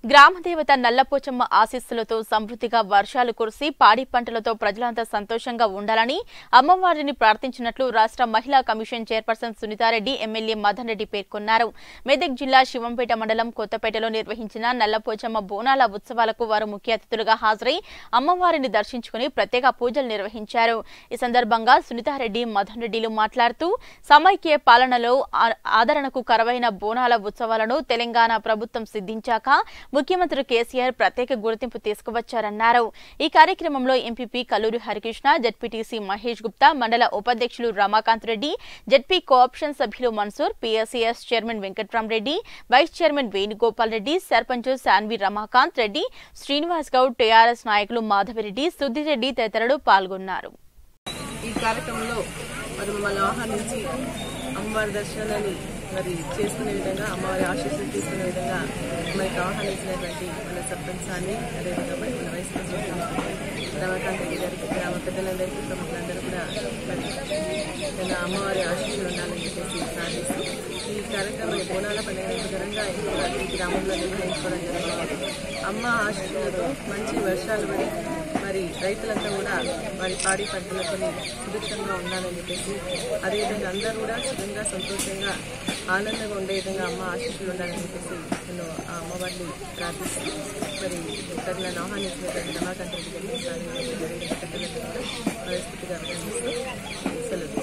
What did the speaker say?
గ్రామదేవత నల్లపోచమ్మ ఆశీస్సులతో సమృద్ధిగా వర్షాలు కురిసి పాడి పంటలతో ప్రజలంతా సంతోషంగా ఉండాలని అమ్మవారిని ప్రార్థించినట్లు రాష్ట్ర మహిళా commission chairperson Sunitha Reddy MLA Madan Reddy పేర్కొన్నారు మెదక్ జిల్లా శివంపేట మండలం కొత్తపేటలో నిర్వహించిన నల్లపోచమ్మ బోనాల ఉత్సవాలకు వారు ముఖ్య అతిథులుగా హాజరై అమ్మవారిని దర్శించుకుని ప్రత్యేక పూజలు నిర్వహించారు ఈ సందర్భంగా సునీతారెడ్డి మదన్ రెడ్డిలు మాట్లాడుతూ సమైక్య పాలనలో ఆ- ఆదరణకు కరవైన బోనాల ఉత్సవాలను తెలంగాణ ప్రభుత్వం సిద్ధించాక ముఖ్యమంత్రి కేసీఆర్ ప్రత్యేక గుర్తింపు తీసుకువచ్చారన్నారు ఈ కార్యక్రమంలో ఎంపీపీ కల్లూరి హరికృష్ణ జడ్పీటీసీ మహేష్ గుప్తా మండల ఉపాధ్యక్షులు రమాకాంత్ రెడ్డి జడ్పీ కోఆప్షన్ సభ్యులు Mansoor PSCS chairman Venkatramareddy vice chairman Venugopal Reddy sarpanch Sanvi Ramakant Reddy Srinivas Goud TRS నాయకులు మాధవిరెడ్డి సుద్దిరెడ్డి తదితరులు పాల్గొన్నారు ఈ కార్యక్రమంలో మరి మమ్మల్ని ఆహ్వానించి అమ్మవారి దర్శనాన్ని మరి చేసుకునే విధంగా అమ్మవారి ఆశీస్సులు తీసుకునే విధంగా మనకి ఆహ్వానించినటువంటి మన సర్పంచ్ సాని అదేవిధంగా మరి మన వైస్ ప్రెసిడెంట్ రమాకాంత్ రెడ్డి గారికి గ్రామ పెద్దలందరికీ ప్రముఖులందరూ కూడా మరి మన అమ్మవారి ఆశీస్సులు ఉండాలని చెప్పేసి ప్రార్థిస్తూ ఈ కార్యక్రమాన్ని బోనాల పండుగ ఘనంగా ఇక్కడ ఈ గ్రామంలో నిర్వహించుకోవడం జరిగింది అమ్మ ఆశీస్సులతో మంచి వర్షాలు పడి మరి రైతులంతా కూడా వారి పాడి పంటలతో సుభిక్షంగా ఉండాలని చెప్పేసి అదేవిధంగా అందరూ కూడా సుఖంగా సంతోషంగా ఆనందంగా ఉండే విధంగా అమ్మ ఆశీస్సులు ఉండాలని చెప్పేసి నేను ఆ అమ్మవారిని ప్రార్థిస్తూ మరి ఇక్కడ నన్ను ఆహ్వానించినటువంటి రమాకాంత్ రెడ్డి గారికి సార్ పెద్దలందరూ కూడా మనస్ఫూర్తిగా అభినందిస్తూ సెలవు